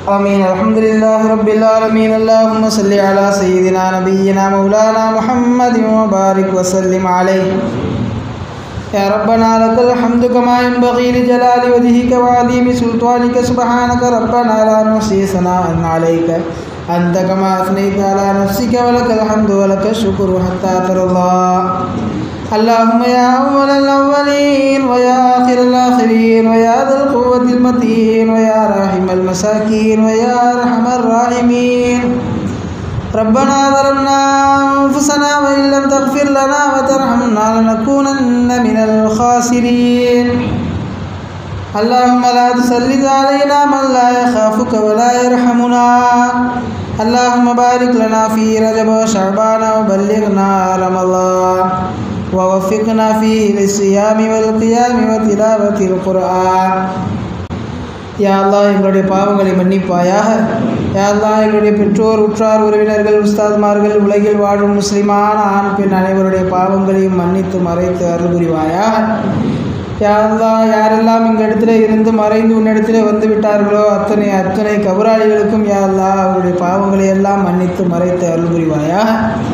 آمين الحمد لله رب العالمين اللهم صل على سيدنا نبينا مولانا محمد وبارك وسلم عليه يا ربنا لك الحمد كما ينبغي لجلال وجهك وعظيم سلطانك سبحانك ربنا لا نحصي ثناء عليك أنت كما أثنيت على نفسك ولك الحمد ولك الشكر حتى ترضى اللهم يا أول الأولين ويا آخر الآخرين ويا ذا القوة المتين ويا راحم المساكين ويا أرحم الراحمين ربنا ظلمنا أنفسنا وإن لم تغفر لنا وترحمنا لنكونن من الخاسرين اللهم لا تسلط علينا من لا يخافك ولا يرحمنا اللهم بارك لنا في رجب وشعبان وبلغنا رمضان ووفقنا فيه للصيام والقيام وتلاوة القرآن யா அல்லாஹ் எங்களுடைய பாவங்களை மன்னிப்பாயாக யா அல்லாஹ் எங்களுடைய பெற்றோர் உற்றார் உறவினர்கள் உஸ்தாத்மார்கள் உலகில் வாழும் முஸ்லிமான ஆண் பெண் அனைவருடைய பாவங்களையும் மன்னித்து மறைத்து அருள் புரிவாயாக யா அல்லாஹ் யாரெல்லாம் இந்த இடத்துல இருந்து மறைந்து உன்னிடத்திலே வந்து விட்டார்களோ அத்தனை அத்தனை கபராளிகளுக்கும் யா அல்லாஹ் அவருடைய பாவங்களை எல்லாம் மன்னித்து மறைத்து அருள் புரிவாயாக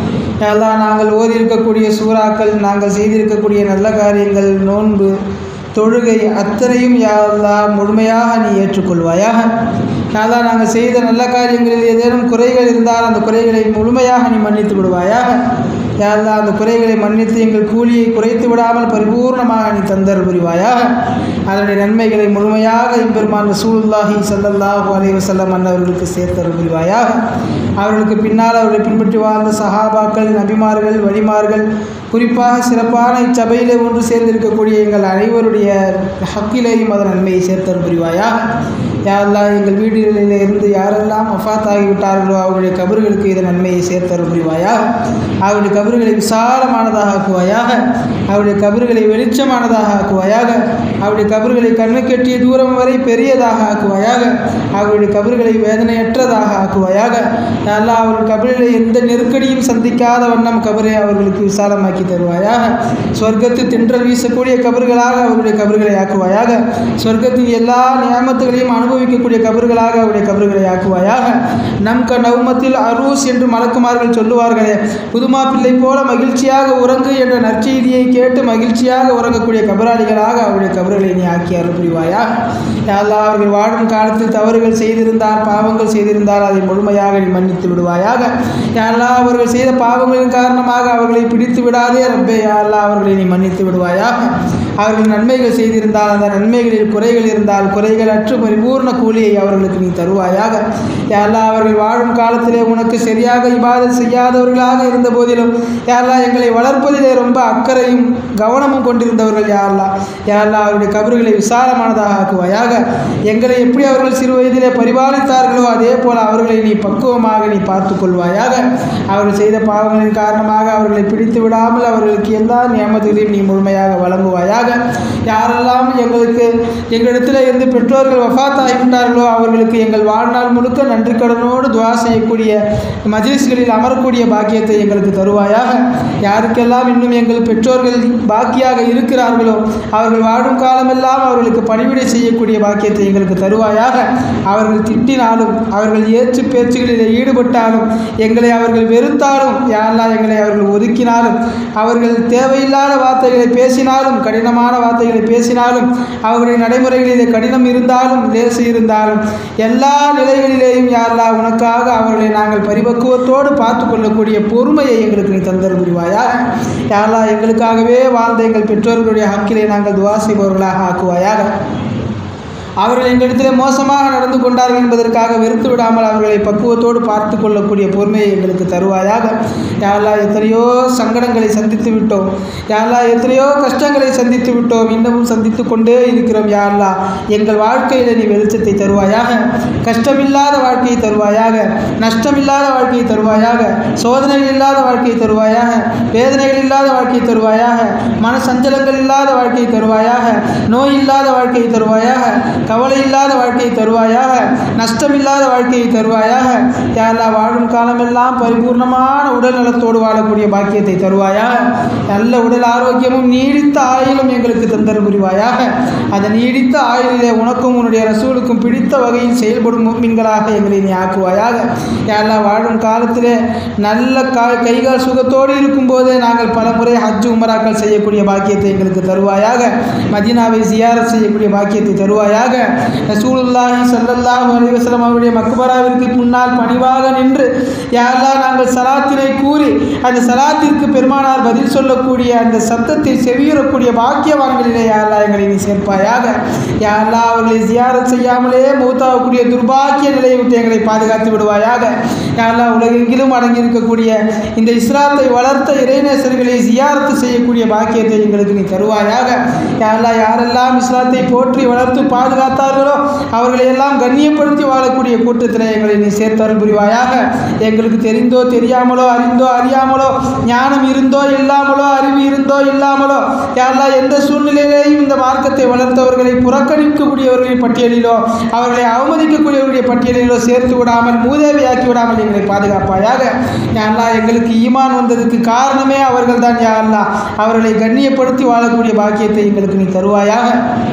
யா அல்லாஹ் நாங்கள் ஓதி இருக்கக்கூடிய சூறாக்கள் நாங்கள் செய்திருக்கக்கூடிய நல்ல காரியங்கள் நோன்பு தொழுகை அத்தனையும் யா அல்லாஹ் முழுமையாக நீ ஏற்றுக்கொள்வாயாக யா அல்லாஹ் நாங்கள் செய்த நல்ல காரியங்களில் ஏதேனும் குறைகள் இருந்தால் அந்த குறைகளை முழுமையாக நீ மன்னித்து விடுவாயாக யா அல்லாஹ் அந்த குறைகளை மன்னித்து எங்கள் கூலியை குறைத்து விடாமல் பரிபூர்ணமாக நீ தந்தர் புரிவாயாக அதனுடைய நன்மைகளை முழுமையாக எம்பெருமான் ரசூலுல்லாஹி ஸல்லல்லாஹு அலைஹி வஸல்லம் அன்னவர்களுக்கு சேர்த்தருள் புரிவாயாக அவர்களுக்கு பின்னால் அவர்களை பின்பற்றி வாழ்ந்த சஹாபாக்கள் நபிமார்கள் வழிமார்கள் குறிப்பாக சிறப்பான இச்சபையிலே ஒன்று சேர்ந்திருக்கக்கூடிய எங்கள் அனைவருடைய ஹக்கிலேயும் அதன் நன்மையை சேர்த்தல் புரிவாயா யாரெல்லாம் எங்கள் வீடுகளில் இருந்து யாரெல்லாம் மஃபாத் ஆகிவிட்டார்களோ அவருடைய கபர்களுக்கு இதன் நன்மையை சேர்த்தல் புரிவாயா அவருடைய கபர்களை விசாலமானதாக ஆக்குவாயாக அவருடைய கபர்களை வெளிச்சமானதாக ஆக்குவாயாக அவருடைய கபர்களை கண்ணு கெட்டிய தூரம் வரை பெரியதாக ஆக்குவாயாக அவருடைய கபர்களை வேதனையற்றதாக ஆக்குவாயாக நல்லா அவர்கள் கபரில் எந்த நெருக்கடியும் சந்திக்காத வண்ணம் கபரை அவர்களுக்கு விசாலமாக்கி தருவாயாக சொர்க்கத்து தென்றல் வீசக்கூடிய கபர்களாக அவருடைய கபர்களை ஆக்குவாயாக சொர்க்கத்தின் எல்லா நியமத்துகளையும் அனுபவிக்கக்கூடிய கபர்களாக அவருடைய கபர்களை ஆக்குவாயாக நம் க நவமத்தில் அரூஸ் என்று மலக்குமார்கள் சொல்லுவார்களே புதுமா பிள்ளை போல மகிழ்ச்சியாக உறங்கு என்ற நற்செய்தியை கேட்டு மகிழ்ச்சியாக உறங்கக்கூடிய கபராளிகளாக அவருடைய கபர்களை நீ ஆக்கி அருள் புரிவாயா யாரெல்லாம் அவர்கள் வாழும் காலத்தில் தவறுகள் செய்திருந்தால் பாவங்கள் செய்திருந்தால் அதை முழுமையாக நீ மன்னித்து விடுவாயாக யாரெல்லாம் அவர்கள் செய்த பாவங்களின் காரணமாக அவர்களை பிடித்து விடாதே ரப்பே யாரெல்லாம் அவர்களை நீ மன்னித்து விடுவாயாக அவர்கள் நன்மைகள் செய்திருந்தால் அந்த நன்மைகளில் குறைகள் இருந்தால் குறைகள் அற்று பரிபூர்ண கூலியை அவர்களுக்கு நீ தருவாயாக யாரெல்லாம் அவர்கள் வாழும் காலத்திலே உனக்கு சரியாக இபாதத் செய்யாதவர்களாக இருந்த போதிலும் யாரெல்லாம் எங்களை வளர்ப்பதிலே ரொம்ப அக்கறையும் கவனமும் கொண்டிருந்தவர்கள் யாரெல்லாம் யாரெல்லாம் அவருடைய கபறுகளை விசாலமானதாக ஆக்குவாயாக எங்களை எப்படி அவர்கள் சிறு வயதிலே பரிபாலித்தார்களோ அதே போல அவர்களை நீ பக்குவமாக நீ பார்த்து கொள்வாயாக அவர்கள் செய்த பாவங்களின் காரணமாக அவர்களை பிடித்து விடாமல் அவர்களுக்கு எல்லா நியமத்துகளையும் நீ முழுமையாக வழங்குவாயாக யாரெல்லாம் எங்களுக்கு எங்களிடத்தில் இருந்து பெற்றோர்கள் வஃத் ஆகிவிட்டார்களோ அவர்களுக்கு எங்கள் வாழ்நாள் முழுக்க நன்றி கடனோடு துவா செய்யக்கூடிய மஜிலிஸ்களில் அமரக்கூடிய பாக்கியத்தை எங்களுக்கு தருவாயாக யாருக்கெல்லாம் இன்னும் எங்கள் பெற்றோர்கள் பாக்கியாக இருக்கிறார்களோ அவர்கள் வாழும் காலமெல்லாம் அவர்களுக்கு பணிவிடை செய்யக்கூடிய பாக்கியத்தை எங்களுக்கு தருவாயாக அவர்கள் திட்டினாலும் அவர்கள் ஏற்று பேச்சுகளில் ஈடுபட்டாலும் எங்களை அவர்கள் வெறுத்தாலும் யாரெல்லாம் எங்களை அவர்கள் ஒதுக்கினாலும் அவர்கள் தேவையில்லாத வார்த்தைகளை பேசினாலும் கடினமான வார்த்தைகளை பேசினாலும் அவர்களுடைய நடைமுறைகளிலே கடினம் இருந்தாலும் லேசு இருந்தாலும் எல்லா நிலைகளிலேயும் யாரெல்லாம் உனக்காக அவர்களை நாங்கள் பரிபக்குவத்தோடு பார்த்து கொள்ளக்கூடிய பொறுமையை எங்களுக்கு நீ தந்தர் புரிவாயா யாரெல்லாம் எங்களுக்காகவே வாழ்ந்த எங்கள் பெற்றோர்களுடைய ஹக்கிலே நாங்கள் துவா செய்பவர்களாக ஆக்குவாயாக அவர்கள் எங்களிடத்தில் மோசமாக நடந்து கொண்டார்கள் என்பதற்காக வெறுத்து விடாமல் அவர்களை பக்குவத்தோடு பார்த்து கொள்ளக்கூடிய பொறுமையை எங்களுக்கு தருவாயாக யாரெல்லா எத்தனையோ சங்கடங்களை சந்தித்து விட்டோம் யாரெல்லா எத்தனையோ கஷ்டங்களை சந்தித்து விட்டோம் இன்னமும் சந்தித்து கொண்டே இருக்கிறோம் யாரெல்லா எங்கள் வாழ்க்கையில் நீ வெளிச்சத்தை தருவாயாக கஷ்டமில்லாத வாழ்க்கையை தருவாயாக நஷ்டமில்லாத வாழ்க்கையை தருவாயாக சோதனைகள் இல்லாத வாழ்க்கையை தருவாயாக வேதனைகள் இல்லாத வாழ்க்கையை தருவாயாக மன சஞ்சலங்கள் இல்லாத வாழ்க்கையை தருவாயாக நோய் இல்லாத வாழ்க்கையை தருவாயாக கவலை இல்லாத வாழ்க்கையை தருவாயாக நஷ்டமில்லாத வாழ்க்கையை தருவாயாக யாரெல்லாம் வாழும் காலமெல்லாம் பரிபூர்ணமான உடல் நலத்தோடு வாழக்கூடிய பாக்கியத்தை தருவாயாக நல்ல உடல் ஆரோக்கியமும் நீடித்த ஆயுளும் எங்களுக்கு தந்தர் புரிவாயாக அந்த நீடித்த ஆயுளிலே உனக்கும் உன்னுடைய ரசூலுக்கும் பிடித்த வகையில் செயல்படும் முக்மின்களாக எங்களை நீ ஆக்குவாயாக யாரெல்லாம் வாழும் காலத்திலே நல்ல கா கைகால் சுகத்தோடு இருக்கும்போதே நாங்கள் பல முறை ஹஜ் உமராக்கள் செய்யக்கூடிய பாக்கியத்தை எங்களுக்கு தருவாயாக மதீனாவை ஜியாரத் செய்யக்கூடிய பாக்கியத்தை தருவாயாக ரசூலுல்லாஹி ஸல்லல்லாஹு அலைஹி வஸல்லம் அவருடைய மக்பராவிற்கு முன்னால் பணிவாக நின்று யாரெல்லாம் நாங்கள் சலாத்தினை கூறி அந்த சலாத்திற்கு பெருமானார் பதில் சொல்லக்கூடிய அந்த சத்தத்தை செவியுறக்கூடிய பாக்கியவான்களிலே யாரெல்லாம் எங்களை நீ சேர்ப்பாயாக யாரெல்லாம் அவர்களை ஜியாரத் செய்யாமலே மூத்தாகக்கூடிய துர்பாக்கிய நிலையை விட்டு எங்களை பாதுகாத்து விடுவாயாக யாரெல்லாம் உலகெங்கிலும் அடங்கியிருக்கக்கூடிய இந்த இஸ்லாத்தை வளர்த்த இறைநேசர்களை ஜியாரத்து செய்யக்கூடிய பாக்கியத்தை எங்களுக்கு நீ தருவாயாக யாரெல்லாம் யாரெல்லாம் இஸ்லாத்தை போற்றி வளர்த்து பாதுகாத்தார்களோ அவர்களை எல்லாம் கண்ணியப்படுத்தி வாழக்கூடிய கூட்டத்தில் எங்களை நீ சேர்த்தருள் புரிவாயாக எங்களுக்கு தெரிந்தோ தெரியாமலோ அறிந்தோ அறியாமலோ ஞானம் இருந்தோ இல்லாமலோ அறிவு இருந்தோ இல்லாமலோ யாரெல்லாம் எந்த சூழ்நிலையிலேயும் இந்த மார்க்கத்தை வளர்த்தவர்களை புறக்கணிக்கக்கூடியவர்களின் பட்டியலிலோ அவர்களை அவமதிக்கக்கூடியவர்களுடைய பட்டியலிலோ சேர்த்து விடாமல் மூதேவியாக்கி விடாமல் எங்களை பாதுகாப்பாயாக யாரெல்லாம் எங்களுக்கு ஈமான் வந்ததுக்கு காரணமே அவர்கள் தான் யாரெல்லாம் அவர்களை கண்ணியப்படுத்தி வாழக்கூடிய பாக்கியத்தை எங்களுக்கு நீ தருவாயாக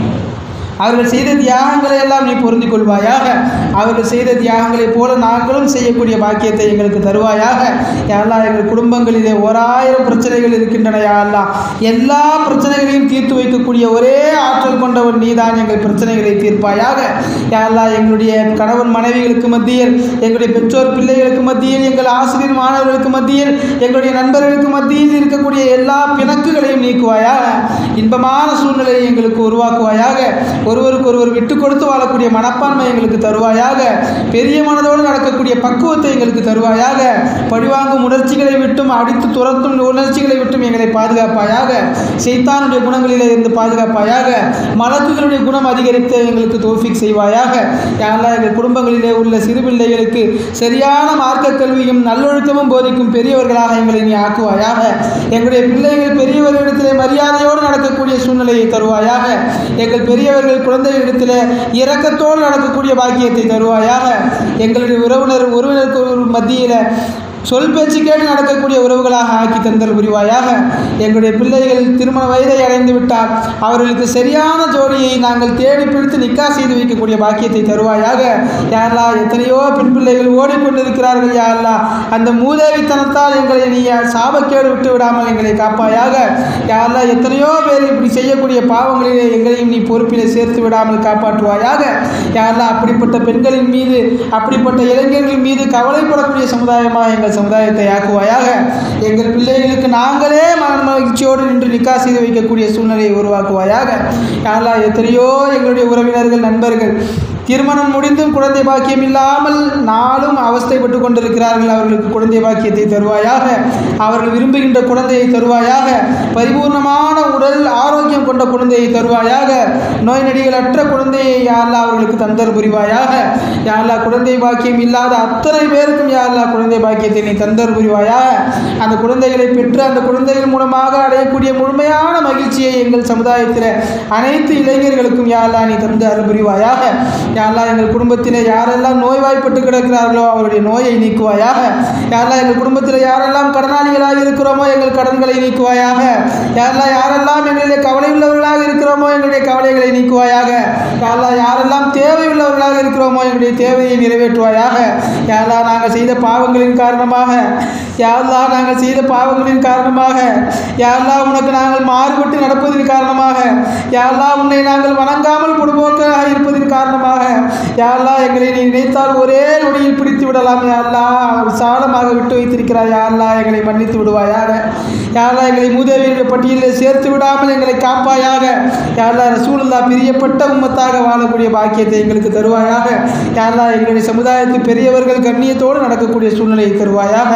அவர்கள் செய்த தியாகங்களை எல்லாம் நீ பொருந்திக் கொள்வாயாக அவர்கள் செய்த தியாகங்களைப் போல நாங்களும் செய்யக்கூடிய பாக்கியத்தை எங்களுக்கு தருவாயாக யாரெல்லாம் எங்கள் குடும்பங்களிலே ஓராயிரம் பிரச்சனைகள் இருக்கின்றன யாரெல்லாம் எல்லா பிரச்சனைகளையும் தீர்த்து வைக்கக்கூடிய ஒரே ஆற்றல் கொண்டவன் நீதான் எங்கள் பிரச்சனைகளை தீர்ப்பாயாக யாரெல்லாம் எங்களுடைய கணவன் மனைவிகளுக்கு மத்தியில் எங்களுடைய பெற்றோர் பிள்ளைகளுக்கு மத்தியில் எங்கள் ஆசிரியர் மாணவர்களுக்கு மத்தியில் எங்களுடைய நண்பர்களுக்கு மத்தியில் இருக்கக்கூடிய எல்லா பிணக்குகளையும் நீக்குவாயாக இன்பமான சூழ்நிலையை எங்களுக்கு உருவாக்குவாயாக ஒருவருக்கு ஒருவர் விட்டு கொடுத்து வாழக்கூடிய மனப்பான்மை எங்களுக்கு தருவாயாக பெரிய மனதோடு நடக்கக்கூடிய பக்குவத்தை எங்களுக்கு தருவாயாக பழிவாங்கும் உணர்ச்சிகளை விட்டும் அடித்து துரத்தும் உணர்ச்சிகளை விட்டும் எங்களை பாதுகாப்பாயாக செய்தானுடைய குணங்களிலே இருந்து பாதுகாப்பாயாக மலக்குகளுடைய குணம் அதிகரித்து எங்களுக்கு தோஃபிக் செய்வாயாக யாரெல்லாம் எங்கள் குடும்பங்களிலே உள்ள சிறு பிள்ளைகளுக்கு சரியான மார்க்க கல்வியும் நல்லொழுக்கமும் போதிக்கும் பெரியவர்களாக எங்களை நீ ஆக்குவாயாக எங்களுடைய பிள்ளைகள் பெரியவர்களிடத்திலே மரியாதையோடு நடக்கக்கூடிய சூழ்நிலையை தருவாயாக எங்கள் பெரியவர்கள் குழந்தைகளிடத்திலே இரக்கத்தோடு நடக்கக்கூடிய பாக்கியத்தை தருவாயாக எங்களுடைய உறவினர் உறவினருக்கு ஒரு மத்தியில் சொல் பேச்சு கேட்டு நடக்கக்கூடிய உறவுகளாக ஆக்கி தந்தல் புரிவாயாக எங்களுடைய பிள்ளைகள் திருமண வயதை அடைந்து விட்டால் அவர்களுக்கு சரியான ஜோடியை நாங்கள் தேடி பிடித்து நிக்கா செய்து வைக்கக்கூடிய பாக்கியத்தை தருவாயாக யாரெல்லா எத்தனையோ பெண் பிள்ளைகள் ஓடிக்கொண்டிருக்கிறார்கள் யாரெல்லா அந்த மூதேவித்தனத்தால் எங்களை நீ சாபக்கேடு விட்டு விடாமல் எங்களை காப்பாயாக யாரெல்லாம் எத்தனையோ பேர் இப்படி செய்யக்கூடிய பாவங்களிலே எங்களையும் நீ பொறுப்பிலே சேர்த்து விடாமல் காப்பாற்றுவாயாக யாரெல்லாம் அப்படிப்பட்ட பெண்களின் மீது அப்படிப்பட்ட இளைஞர்கள் மீது கவலைப்படக்கூடிய சமுதாயமாக எங்கள் சமுதாயத்தை ஆக்குவாயாக எங்கள் பிள்ளைகளுக்கு நாங்களே மன மகிழ்ச்சியோடு நின்று நிக்கா செய்து வைக்கக்கூடிய சூழ்நிலையை உருவாக்குவாயாக யாரெல்லாம் எத்தனையோ எங்களுடைய உறவினர்கள் நண்பர்கள் திருமணம் முடிந்தும் குழந்தை பாக்கியம் இல்லாமல் நாளும் அவஸ்தைப்பட்டு கொண்டிருக்கிறார்கள் அவர்களுக்கு குழந்தை பாக்கியத்தை தருவாயாக அவர்கள் விரும்புகின்ற குழந்தையை தருவாயாக பரிபூர்ணமான உடல் ஆரோக்கியம் கொண்ட குழந்தையை தருவாயாக நோய் நடிகளற்ற குழந்தையை யாரெல்லாம் அவர்களுக்கு தந்தர் புரிவாயாக யாரெல்லாம் குழந்தை பாக்கியம் இல்லாத அத்தனை பேருக்கும் யாரெல்லாம் குழந்தை பாக்கியத்தை நீ தந்தர் புரிவாயாக அந்த குழந்தைகளை பெற்று அந்த குழந்தைகள் மூலமாக அடையக்கூடிய முழுமையான மகிழ்ச்சியை எங்கள் சமுதாயத்தில் அனைத்து இளைஞர்களுக்கும் யாரெல்லாம் நீ தந்து அருள் புரிவாயாக யாரெல்லாம் எங்கள் குடும்பத்தில் யாரெல்லாம் நோய்வாய்ப்பட்டு கிடக்கிறார்களோ அவருடைய நோயை நீக்குவாயாக யாரெல்லாம் எங்கள் குடும்பத்தில் யாரெல்லாம் கடனாளிகளாக இருக்கிறோமோ எங்கள் கடன்களை நீக்குவாயாக யாரெல்லாம் யாரெல்லாம் எங்களுடைய கவலை உள்ளவர்களாக இருக்கிறோமோ எங்களுடைய கவலைகளை நீக்குவாயாக யாரெல்லாம் யாரெல்லாம் தேவை உள்ளவர்களாக இருக்கிறோமோ எங்களுடைய தேவையை நிறைவேற்றுவாயாக யாரெல்லாம் நாங்கள் செய்த பாவங்களின் காரணமாக யாரெல்லாம் நாங்கள் செய்த பாவங்களின் காரணமாக யாரெல்லாம் உனக்கு நாங்கள் மாறுபட்டு நடப்பதன் காரணமாக யாரெல்லாம் உன்னை நாங்கள் வணங்காமல் பொடுபோக்காக இருப்பதன் காரணமாக யாரெல்லாம் எங்களை நீ நினைத்தால் ஒரே நொடியில் பிடித்து விடலாம் யாரெல்லாம் விசாலமாக விட்டு வைத்திருக்கிறாய் யாரெல்லாம் எங்களை மன்னித்து விடுவாயாக யாரெல்லாம் எங்களை மூதேவியர்கள் பட்டியலில் சேர்த்து விடாமல் எங்களை காப்பாயாக யாரெல்லாம் ரசூலுல்லா பிரியப்பட்ட உம்மத்தாக வாழக்கூடிய பாக்கியத்தை எங்களுக்கு தருவாயாக யாரெல்லாம் எங்களுடைய சமுதாயத்து பெரியவர்கள் கண்ணியத்தோடு நடக்கக்கூடிய சூழ்நிலையை தருவாயாக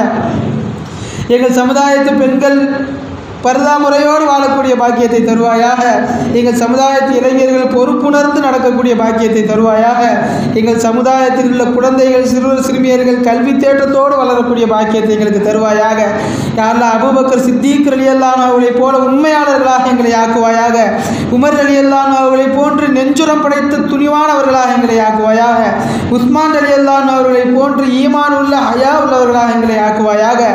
எங்கள் சமுதாயத்து பெண்கள் பரதா முறையோடு வாழக்கூடிய பாக்கியத்தை தருவாயாக எங்கள் சமுதாயத்து இளைஞர்கள் பொறுப்புணர்ந்து நடக்கக்கூடிய பாக்கியத்தை தருவாயாக எங்கள் சமுதாயத்தில் உள்ள குழந்தைகள் சிறுவர் சிறுமியர்கள் கல்வி தேட்டத்தோடு வளரக்கூடிய பாக்கியத்தை எங்களுக்கு தருவாயாக யாரெல்லாம் அபுபக்கர் சித்திக் அலியல்லான் அவர்களைப் போல உண்மையாளர்களாக எங்களை ஆக்குவாயாக உமர் அலியல்லான் அவர்களைப் போன்று நெஞ்சுரம் படைத்த துணிவானவர்களாக எங்களை ஆக்குவாயாக உஸ்மான் அலியல்லான் அவர்களைப் போன்று ஈமான் உள்ள ஹயா உள்ளவர்களாக எங்களை ஆக்குவாயாக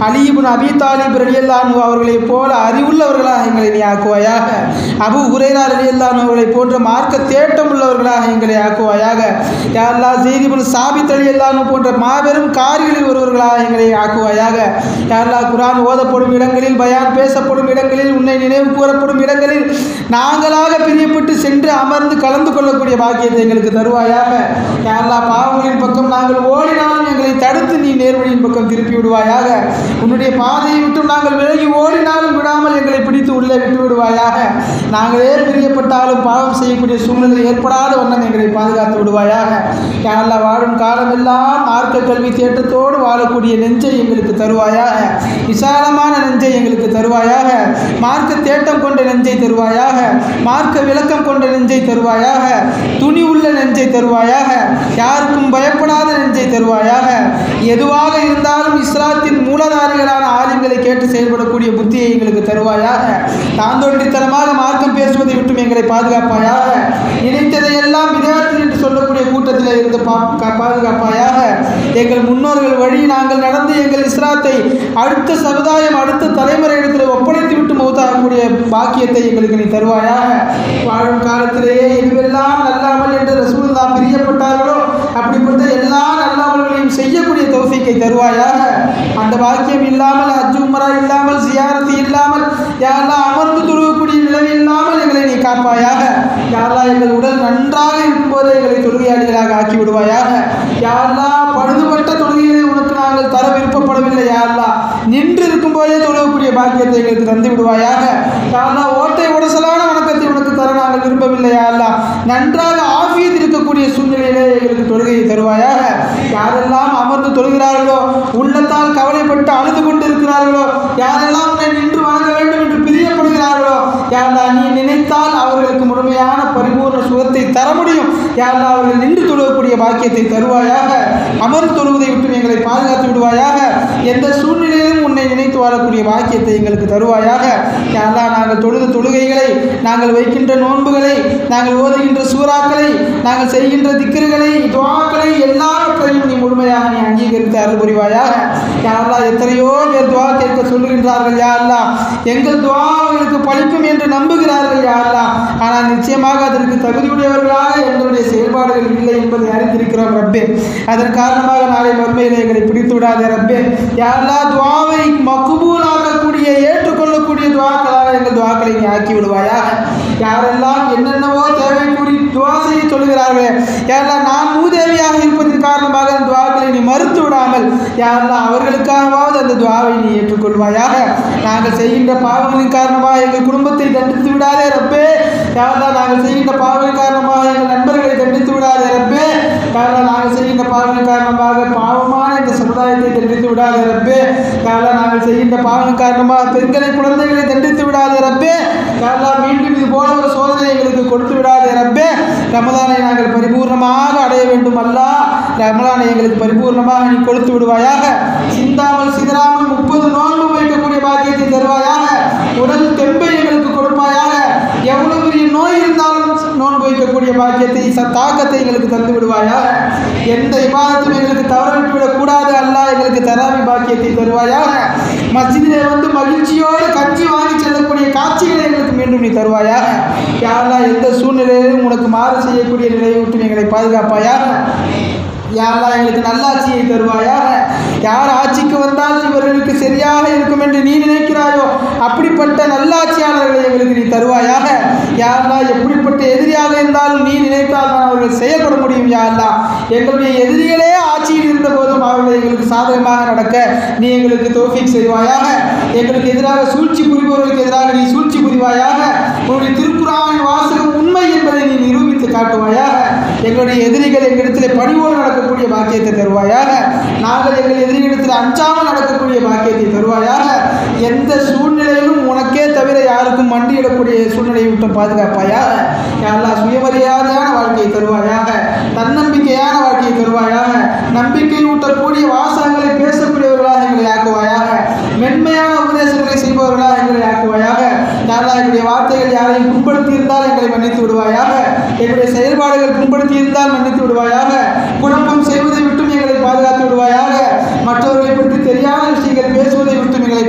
அலிபுன் அபி தாலிப் ரலியல்லானு அவர்களைப் போல அறிவுள்ளவர்களாக எங்களை நீ ஆக்குவாயாக அபு ஹுரைரா ரலியல்லானு அவர்களைப் போன்ற மார்க்க தேட்டம் உள்ளவர்களாக எங்களை ஆக்குவாயாக யாரெல்லா செய்திபுன் சாபித் ரலியல்லானு போன்ற மாபெரும் காரிகளில் ஒருவர்களாக எங்களை ஆக்குவாயாக யாரெல்லா குரான் ஓதப்படும் இடங்களில் பயான் பேசப்படும் இடங்களில் உன்னை நினைவு கூறப்படும் இடங்களில் நாங்களாக பிரியப்பட்டு சென்று அமர்ந்து கலந்து கொள்ளக்கூடிய பாக்கியத்தை எங்களுக்கு தருவாயாக யாரெல்லா பாவங்களின் பக்கம் நாங்கள் ஓடினாலும் எங்களை தடுத்து நீ நேர்வழியின் பக்கம் திருப்பி விடுவாயாக உன்னுடைய பாதையை விட்டு நாங்கள் விலகி ஓடினாலும் விடாமல் எங்களை பிடித்து உள்ளே விட்டு விடுவாயாக நாங்களே பிரியப்பட்டாலும் பாவம் செய்யக்கூடிய சூழ்நிலை ஏற்படாத வண்ணம் எங்களை பாதுகாத்து விடுவாயாக யாரெல்லாம் வாழும் காலமெல்லாம் மார்க்க கல்வி தேட்டத்தோடு வாழக்கூடிய நெஞ்சை எங்களுக்கு தருவாயாக விசாலமான நெஞ்சை எங்களுக்கு தருவாயாக மார்க்க தேட்டம் கொண்ட நெஞ்சை தருவாயாக மார்க்க விளக்கம் கொண்ட நெஞ்சை தருவாயாக துணி உள்ள நெஞ்சை தருவாயாக யாருக்கும் பயப்படாத நெஞ்சை தருவாயாக எதுவாக இருந்தாலும் இஸ்லாத்தின் மூலதாரிகளான ஆலிம்களை கேட்டு செயல்படக்கூடிய புத்தியை எங்களுக்கு தருவாயாக தாந்தோன்றித்தனமாக மார்க்கம் பேசுவதை விட்டும் எங்களை பாதுகாப்பாயாக நினைத்ததை எல்லாம் விளையாட்டு என்று சொல்லக்கூடிய கூட்டத்தில் இருந்து பா கா- பாதுகாப்பாயாக எங்கள் முன்னோர்கள் வழி நாங்கள் நடந்து எங்கள் இஸ்லாத்தை அடுத்த சமுதாயம் அடுத்த தலைமுறை இடத்துல ஒப்படைத்து விட்டு மௌத்தாகக்கூடிய பாக்கியத்தை எங்களுக்கு நீ தருவாயாக வாழும் காலத்திலேயே எதுவெல்லாம் நல்லாமல் என்று ரசூலுல்லா பிரியப்பட்டார்களோ அப்படிப்பட்ட எல்லா நல்லாமல்களையும் செய்யக்கூடிய தௌஃபீக்கை தருவாயாக அந்த பாக்கியம் இல்லாமல் அஜ் உமரா இல்லாமல் சியாரத்து இல்லாமல் யாரெல்லாம் அமர்ந்து தொழுகக்கூடிய நிலைமை இல்லாமல் எங்களை நீ காப்பாயாக யாரெல்லாம் எங்கள் உடல் நன்றாக இருக்கும்போது எங்களை தொழுகையாளிகளாக ஆக்கி விடுவாயாக யாரெல்லாம் பழுதுபட்ட தொழுகைகளை உனக்கு நாங்கள் தர விருப்பப்படவில்லை யாரெல்லாம் நின்று இருக்கும்போதே தொழுகக்கூடிய பாக்கியத்தை எங்களுக்கு தந்து விடுவாயாக யாரெல்லாம் ஓட்டை உடசலான வணக்கத்தை உனக்கு தர நாங்கள் விரும்பவில்லை யாரெல்லாம் நன்றாக ஆஃபியத் இருக்கக்கூடிய சூழ்நிலையிலே எங்களுக்கு தொழுகையை தருவாயாக யாரெல்லாம் அமர்ந்து தொழுகிறார்களோ உள்ளத்தால் கவலைப்பட்டு அழுது கொண்டு இருக்கிறார்களோ யாரெல்லாம் உன்னை நின்று வணங்க வேண்டும் என்று பிரியப்படுகிறார்களோ யாரெல்லாம் நீ நினைத்தால் அவர்களுக்கு முழுமையான பரிபூர்ண சுகத்தை தர முடியும் யாரெல்லாம் அவர்கள் நின்று தொழுகக்கூடிய பாக்கியத்தை தருவாயாக அமர்ந்து தொழுவதை விட்டு எங்களை பாதுகாத்து விடுவாயாக எந்த சூழ்நிலையிலும் உன்னை நினைத்து வாழக்கூடிய பாக்கியத்தை எங்களுக்கு தருவாயாக யாரெல்லாம் நாங்கள் தொழுத தொழுகைகளை நாங்கள் வைக்கின்ற நோன்புகளை நாங்கள் ஓதுகின்ற சூறாக்களை நாங்கள் செய்கின்ற திக்கிறுகளை துவாக்களை எல்லாவற்றையும் நீ முழுமையாக நீ அங்கீகரித்து அருள் புரிவாயாக யாரெல்லாம் எத்தனையோ பேர் துவா கேட்க சொல்லுகின்றார்கள் யாரெல்லாம் எங்கள் துவா அவர்களுக்கு பலிக்கும் என்று நம்புகிறார்கள் யாரெல்லாம் ஆனால் நிச்சயமாக அதற்கு தகுதியுடையவர்களாக எங்களுடைய செயல்பாடுகள் இல்லை என்பதை அறிந்திருக்கிறோம் ரப்பே அதன் காரணமாக நாளை மறுமையில் எங்களை பிடித்து விடாதே ரப்பே யாரெல்லாம் துவாவை மக்குபூலாக்கக்கூடிய ஏற்றுக்கொள்ளக்கூடிய துவாக்களாக எங்கள் துவாக்களை நீ ஆக்கி விடுவாயாக யாரெல்லாம் என்னென்னவோ தேவை கூறி துவா செய்ய சொல்கிறார்களே யாரெல்லாம் நான் மூதேவியாக இருப்பதன் காரணமாக அந்த துவாக்களை நீ மறுத்து விடாமல் யாரெல்லாம் அவர்களுக்காகவாவது அந்த துவாவை நீ ஏற்றுக்கொள்வாயாக நாங்கள் செய்கின்ற பாவங்களின் காரணமாக எங்கள் குடும்பத்தை தண்டித்து விடாதே ரப்பே யாரெல்லாம் நாங்கள் செய்கின்ற பாவங்களின் காரணமாக எங்கள் நண்பர்களை தண்டித்து விடாதே ரப்பே யாரெல்லாம் நாங்கள் செய்கின்ற பாவங்களின் காரணமாக பாவமான இந்த சமுதாயத்தை தண்டித்து விடாதே ரப்பே யாரெல்லாம் நாங்கள் செய்கின்ற பாவங்களின் காரணமாக பெண்களை குழந்தைகளை தண்டித்து விடாதே ரப்பே யாரெல்லாம் மீண்டும் இது போல ஒரு சோதனை எங்களுக்கு கொடுத்து விடாதே ரப்பே ரமதானை நாங்கள் பரிபூர்ணமாக அடைய வேண்டும் அல்லா ரமலானை எங்களுக்கு பரிபூர்ணமாக நீ கொடுத்து விடுவாயாக சிந்தாமல் சிதறாமல் முப்பது நோன்பு வைக்கக்கூடிய பாக்கியத்தை தருவாயாக உடல் தெம்பை எங்களுக்கு கொடுப்பாயாக எவ்வளவு பெரிய நோய் இருந்தாலும் நோன்பு வைக்கக்கூடிய பாக்கியத்தை ச தாக்கத்தை எங்களுக்கு தந்து விடுவாயாக எந்த இபாதத்தும் எங்களுக்கு தவற விட்டு விடக்கூடாது அல்லாஹ் எங்களுக்கு தராமி பாக்கியத்தை தருவாயாக மஸ்ஜிதிலே வந்து மகிழ்ச்சியோடு கஞ்சி வாங்கி செல்லக்கூடிய காட்சிகளை எங்களுக்கு மீண்டும் நீ தருவாயாக யாரெல்லாம் எந்த சூழ்நிலையிலும் உனக்கு மாறு செய்யக்கூடிய நிலையை விட்டு எங்களை பாதுகாப்பாயாக யாரெல்லாம் எங்களுக்கு நல்லாட்சியை தருவாயாக யார் ஆட்சிக்கு வந்தால் இவர்களுக்கு சரியாக இருக்கும் என்று நீ நினைக்கிறாயோ அப்படிப்பட்ட நல்லாட்சியாளர்களை எங்களுக்கு நீ தருவாயாக யாரெல்லாம் எப்படிப்பட்ட எதிரியாக இருந்தாலும் நீ நினைத்தால் தான் அவர்கள் செயல்பட முடியும் யாரெல்லாம் எங்களுடைய எதிரிகளே ஆட்சியில் இருந்த போதும் அவர்கள் எங்களுக்கு சாதகமாக நடக்க நீ எங்களுக்கு தோஃபிக் செய்வாயாக எங்களுக்கு எதிராக சூழ்ச்சி புரிபவர்களுக்கு எதிராக நீ சூழ்ச்சி புரிவாயாக உன்னுடைய திருக்குறாவின் வாசகம் உண்மை என்பதை நீ நிரூபித்து காட்டுவாயாக எங்களுடைய எதிரிகள் எங்களிடத்தில் பணிவோடு நடக்கக்கூடிய பாக்கியத்தை தருவாயாக நாங்கள் எங்கள் எதிரிகளிடத்தில் அஞ்சாமல் நடக்கக்கூடிய பாக்கியத்தை தருவாயாக எந்த சூழ்நிலையிலும் உனக்கே தவிர யாருக்கும் மண்டியிடக்கூடிய சூழ்நிலையை விட்டு பாதுகாப்பாயாக யாரெல்லாம் சுயமரியாதையான வாழ்க்கையை தருவாயாக தன்னம்பிக்கையான வாழ்க்கையை தருவாயாக நம்பிக்கை ஊட்டக்கூடிய வாசகங்களை பேசக்கூடியவர்களாக எங்களை ஆக்குவாயாக மென்மையான உபதேசங்களை செய்பவர்களாக எங்களை ஆக்குவாயாக யாரெல்லாம் எங்களுடைய வார்த்தைகள் யாரையும் புண்படுத்தி இருந்தால் எங்களை மன்னித்து விடுவாயாக எங்களுடைய செயல்பாடுகள் புண்படுத்தி இருந்தால் மன்னித்து விடுவாயாக குழப்பம் செய்வதை விட்டும் எங்களை பாதுகாத்து விடுவாயாக மற்றவர்களை பற்றி தெரியாத விஷயங்கள் பேசுவதை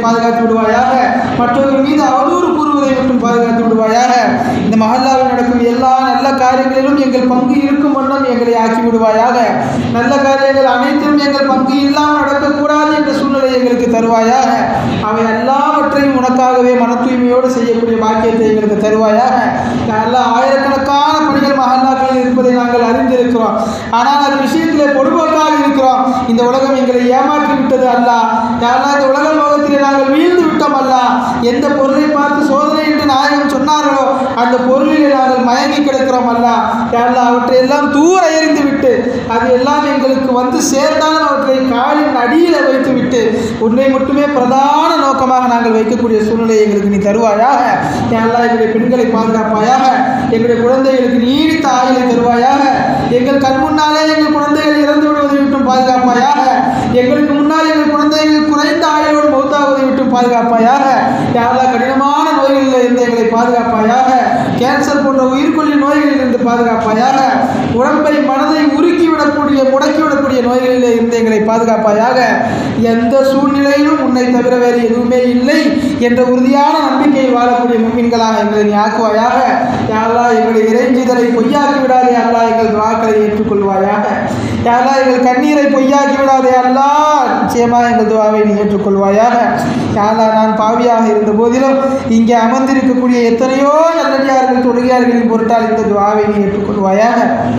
பாதுகாத்து விடுவாயாக மற்றவர்கள் மீது அவதூறு கூறுவதை மட்டும் பாதுகாத்து விடுவாயாக இந்த மஹல்லாவில் நடக்கும் எல்லா நல்ல காரியங்களிலும் எங்கள் பங்கு இருக்கும் வண்ணம் எங்களை ஆக்கி விடுவாயாக நல்ல காரியங்கள் அனைத்திலும் எங்கள் பங்கு இல்லாமல் நடக்கக்கூடாது என்ற சூழ்நிலை எங்களுக்கு தருவாயாக அவை எல்லாவற்றையும் உனக்காகவே மன தூய்மையோடு செய்யக்கூடிய பாக்கியத்தை எங்களுக்கு தருவாயாக எல்லாம் ஆயிரக்கணக்கான பணிகள் மஹல்லாக்களில் இருப்பதை நாங்கள் அறிந்திருக்கிறோம் ஆனால் அது விஷயத்திலே பொடுபோக்காக இருக்கிறோம் இந்த உலகம் எங்களை ஏமாற்றி விட்டது அல்ல யாரெல்லாம் இந்த உலக லோகத்திலே நாங்கள் வீழ்ந்து விட்டோம் அல்ல எந்த பொருளை பார்த்து சோதனை என்று நாயகம் சொன்னார்களோ அந்த பொருளிலே நாங்கள் மயங்கி கிடக்கிறோம் அல்ல யாரெல்லாம் அவற்றை எல்லாம் தூர எறிந்து விட்டு அது எல்லாம் எங்களுக்கு வந்து சேர்ந்தாலும் அவற்றை காலின் அடியில் வைத்து விட்டு உன்னை மட்டுமே பிரதான நோக்கமாக நாங்கள் வைக்கக்கூடிய சூழ்நிலை எங்களுக்கு நீ தருவாயாக யாரெல்லாம் எங்களுடைய பெண்களை பாதுகாப்பாயாக எங்களுடைய குழந்தைகளுக்கு நீடித்த ஆயுளை தருவாயாக எங்கள் கண் முன்னாலே எங்கள் குழந்தைகள் இறந்து விடுவதை விட்டும் பாதுகாப்பாயாக எங்களுக்கு முன்னால் எங்கள் குழந்தைகள் குறைந்த ஆயுளோடு மௌத்தாவதை விட்டும் பாதுகாப்பாயாக யாரெல்லாம் கடினமான நோய்களில் இருந்து எங்களை பாதுகாப்பாயாக கேன்சர் போன்ற உயிர்கொல்லி நோய்களில் இருந்து பாதுகாப்பாயாக உடம்பை மனதை உருக்கிவிடக்கூடிய முடக்கிவிடக்கூடிய நோய்களில் இருந்து எங்களை பாதுகாப்பாயாக எந்த சூழ்நிலையிலும் உன்னை தவிர வேறு எதுவுமே இல்லை என்ற உறுதியான நம்பிக்கையில் வாழக்கூடிய மும்மின்களாக எங்களை நீ ஆக்குவாயாக யாரா எங்களை இறைஞ்சிதலை பொய்யாக்கி விடாதே அல்லா எங்கள் துவாக்களை ஏற்றுக்கொள்வாயாக யாரா எங்கள் கண்ணீரை பொய்யாக்கி விடாதே அல்லா நிச்சயமாக எங்கள் துவாவை நீ ஏற்றுக்கொள்வாயாக யாரா நான் பாவியாக இருந்த போதிலும் இங்கே அமர்ந்திருக்கக்கூடிய எத்தனையோ நல்லடியார்கள் தொழுகையார்களின் பொருட்டால் இந்த துவாவை நீ ஏற்றுக்கொள்வாயாக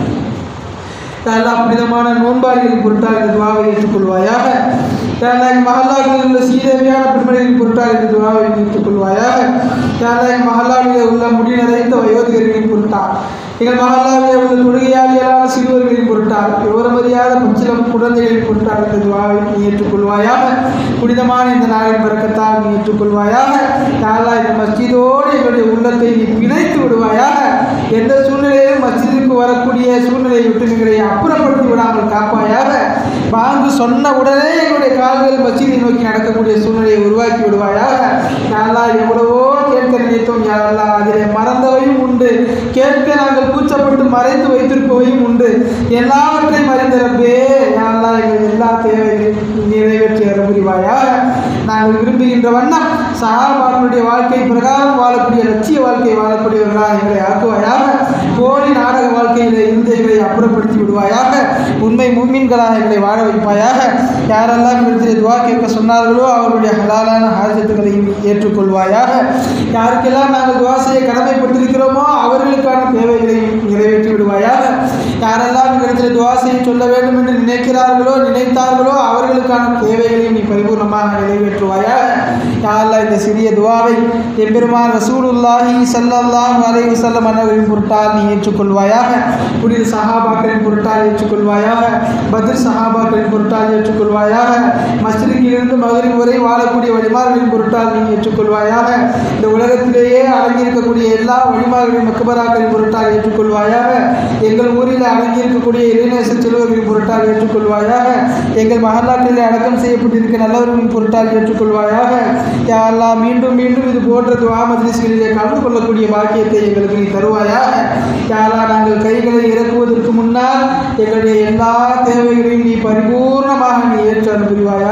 எல்லா புனிதமான நோன்பாளிகளின் பொருட்டால் இந்த துவாவை ஏற்றுக்கொள்வாயாக யாராய் மஹல்லாவில் உள்ள சீதேவியான பெண்மணிகளின் பொருட்டால் இந்த துவாவை ஏற்றுக்கொள்வாயாக யாராய் மஹல்லாவில் உள்ள முடி நிறைந்த வயோதிகர்களின் பொருட்டால் எங்கள் மஹல்லாவில் உள்ள தொழுகையாளிகளான சிறுவர்களின் பொருட்டால் விவரமறியாத பச்சிலம் குழந்தைகளின் பொருட்டால் இந்த துவாவை நீ ஏற்றுக்கொள்வாயாக புனிதமான இந்த நாளின் பறக்கத்தால் நீ ஏற்றுக்கொள்வாயாக யாரா இந்த மஸ்ஜிதோடு எங்களுடைய உள்ளத்தை நீ பிணைத்து விடுவாயாக எந்த சூழ்நிலையிலும் மஸ்ஜிதிற்கு வரக்கூடிய சூழ்நிலையை விட்டு எங்களை அப்புறப்படுத்தி விடாமல் காப்பாயாக பாங்கு சொன்ன உடனே எங்களுடைய கால்கள் மஸ்ஜிதை நோக்கி நடக்கக்கூடிய சூழ்நிலையை உருவாக்கி விடுவாயாக யாரா எவ்வளவோ கேட்க நினைத்தோம் யாரெல்லாம் அதிலே மறந்தவையும் உண்டு கேட்க நாங்கள் கூச்சப்பட்டு மறைத்து வைத்திருப்பவையும் உண்டு எல்லாவற்றையும் அறிந்திருப்பே யாரெல்லாம் எங்கள் எல்லா தேவைகளையும் நிறைவேற்றி வர புரிவாயாக நாங்கள் விரும்புகின்ற வண்ணம் சகாபாக்களுடைய வாழ்க்கை பிரகாரம் வாழக்கூடிய லட்சிய வாழ்க்கை வாழக்கூடியவர்களாக எங்களை ஆக்குவாயாக போலி நாடக வாழ்க்கையில் இருந்து எங்களை அப்புறப்படுத்தி விடுவாயாக உண்மை மூமின்களாக எங்களை வாழ வைப்பாயாக யாரெல்லாம் இடத்தில் துவா கேட்க சொன்னார்களோ அவர்களுடைய ஹலாலான ஹாஜத்துகளையும் ஏற்றுக்கொள்வாயாக யாருக்கெல்லாம் நாங்கள் துவா செய்ய கடமைப்பட்டிருக்கிறோமோ அவர்களுக்கான தேவைகளையும் நிறைவேற்றி விடுவாயாக யாரெல்லாம் இடத்தில் துவா செய்ய சொல்ல வேண்டும் என்று நினைக்கிறார்களோ நினைத்தார்களோ அவர்களுக்கான தேவைகளையும் நீ பரிபூர்ணமாக நிறைவேற்றுவாயாக யாரெல்லாம் இந்த சிறிய துவாவை எம்பெருமான் ரசூலுல்லாஹி ஸல்லல்லாஹு அலைஹி வஸல்லம் அன்னவரின் பொருட்டால் நீ ஏற்றுக்கொள்வாயாக புனித சஹாபாக்களின் பொருட்டால் ஏற்றுக்கொள்வாயாக பத்ர் சஹாபாக்களின் பொருட்டால் ஏற்றுக்கொள்வாயாக மஸ்ஜிதிலிருந்து மகரின் வரை வாழக்கூடிய வழிமார்களின் பொருட்டால் நீ ஏற்றுக்கொள்வாயாக இந்த உலகத்திலேயே அடங்கியிருக்கக்கூடிய எல்லா வழிமார்களின் மக்குபராக்களின் பொருட்டால் ஏற்றுக்கொள்வாயாக எங்கள் ஊரில் அடங்கியிருக்கக்கூடிய இறைநேச செல்வர்களின் பொருட்டால் ஏற்றுக்கொள்வாயாக எங்கள் மகல்லாக்களில் அடக்கம் செய்யப்பட்டிருக்க நல்லவர்களின் பொருட்டால் ஏற்றுக்கொள்வாயாக யாரெல்லாம் மீண்டும் மீண்டும் இது போன்ற துவா மஜ்லிஸ்களிலே கலந்து கொள்ளக்கூடிய பாக்கியத்தை எங்களுக்கு நீ தருவாயாக யாரா நாங்கள் கைகளை இறக்குவதற்கு முன்னால் எங்களுடைய எல்லா தேவைகளையும் நீ பரிபூர்ணமாக நீ ஏற்று அனுப்புவாயாக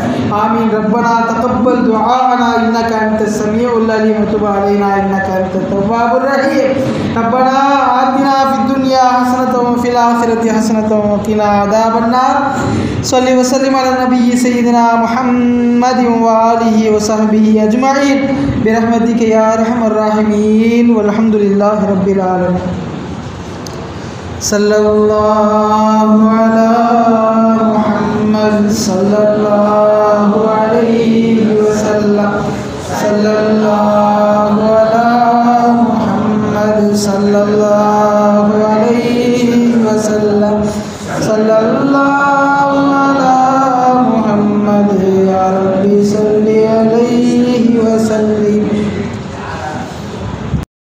ஆமீன் ரப்பனா தகப்பல் துஆனா இன்னக அன்த ஸமீஉல் அலீம் வதுப் அலைனா இன்னக அன்த தவ்வாபுர் ரஹீம் ரப்பனா ஆத்தினா ஃபித் துன்யா ஹஸனத்தன் வ ஃபில் ஆখিরাতি ஹஸனத்தன் வ கினா அதாபன் நார் ஸல்லி வ ஸல்லிம் அலா நபியி சய்யிதினா முஹம்மதி வ ஆலிஹி வ ஸஹ்பிஹி அஜ்மஈன் برحمتك يا ارحم الراحمين والحمد لله رب العالمين صلى الله على محمد صلى الله عليه وسلم صلى الله